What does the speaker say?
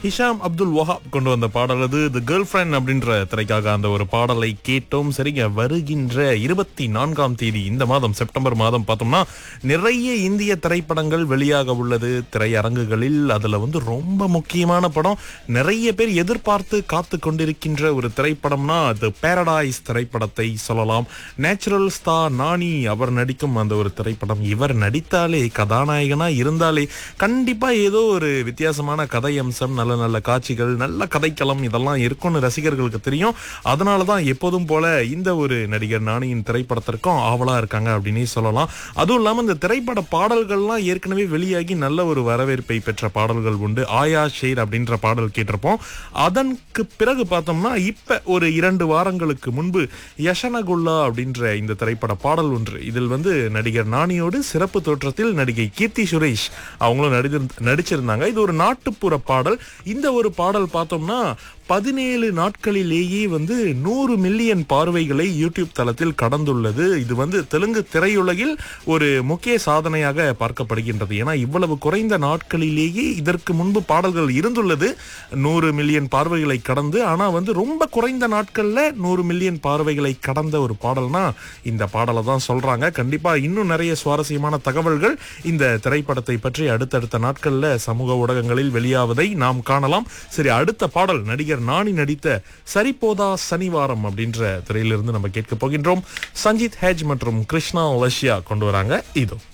Hisham Abdul Wahab கொண்டு வந்த பாடல் அது தி கேர்ள் ஃப்ரெண்ட் அப்படின்ற திரைக்காக அந்த ஒரு பாடலை கேட்டோம் சரிங்க வருகின்ற இருபத்தி நான்காம் தேதி இந்த மாதம் செப்டம்பர் மாதம் பார்த்தோம்னா நிறைய இந்திய திரைப்படங்கள் வெளியாக உள்ளது திரையரங்குகளில் அதுல வந்து ரொம்ப முக்கியமான படம் நிறைய பேர் எதிர்பார்த்து காத்து கொண்டிருக்கின்ற ஒரு திரைப்படம்னா தி பேரடைஸ் திரைப்படத்தை சொல்லலாம் நேச்சுரல் ஸ்டார் நானி அவர் நடிக்கும் அந்த ஒரு திரைப்படம் இவர் நடித்தாலே கதாநாயகனா இருந்தாலே கண்டிப்பா ஏதோ ஒரு வித்தியாசமான கதை அம்சம் நல்ல நல்ல காட்சிகள் நல்ல கதைக்களம் இதெல்லாம் இருக்கும்னு ரசிகர்களுக்கு தெரியும் அதனால தான் எப்போதும் போல இந்த ஒரு நடிகர் நானியின் திரைப்படத்திற்கும் ஆவலா இருக்காங்க அப்படின்னே சொல்லலாம் அதுவும் இல்லாம இந்த திரைப்பட பாடல்கள்லாம் ஏற்கனவே வெளியாகி நல்ல ஒரு வரவேற்பை பெற்ற பாடல்கள் உண்டு ஆயா ஷேர் அப்படின்ற பாடல் கேட்டிருப்போம் அதற்கு பிறகு பார்த்தோம்னா இப்ப ஒரு இரண்டு வாரங்களுக்கு முன்பு யஷனகுல்லா அப்படின்ற இந்த திரைப்பட பாடல் ஒன்று இதில் வந்து நடிகர் நானியோடு சிறப்பு தோற்றத்தில் நடிகை கீர்த்தி சுரேஷ் அவங்களும் நடிதிருந்த- நடிச்சிருந்தாங்க இது ஒரு நாட்டுப்புற பாடல் இந்த ஒரு பாடல் பார்த்தோம்னா பதினேழு நாட்களிலேயே வந்து நூறு மில்லியன் பார்வைகளை யூடியூப் தளத்தில் கடந்துள்ளது இது வந்து தெலுங்கு திரையுலகில் ஒரு முக்கிய சாதனையாக பார்க்கப்படுகின்றது ஏன்னா இவ்வளவு குறைந்த நாட்களிலேயே இதற்கு முன்பு பாடல்கள் இருந்துள்ளது நூறு மில்லியன் பார்வைகளை கடந்து ஆனா வந்து ரொம்ப குறைந்த நாட்கள்ல நூறு மில்லியன் பார்வைகளை கடந்த ஒரு பாடல்னா இந்த பாடலை தான் சொல்றாங்க கண்டிப்பா இன்னும் நிறைய சுவாரஸ்யமான தகவல்கள் இந்த திரைப்படத்தை பற்றி அடுத்தடுத்த நாட்கள்ல சமூக ஊடகங்களில் வெளியாவதை நாம் காணலாம் சரி அடுத்த பாடல் நடிகர் நாணி நடித்த சரிபோதா சனிவாரம் அப்படின்ற திரையிலிருந்து நம்ம கேட்க போகின்றோம் சஞ்சித் ஹேஜ் மற்றும் கிருஷ்ணா லஷ்யா கொண்டு வராங்க இதோ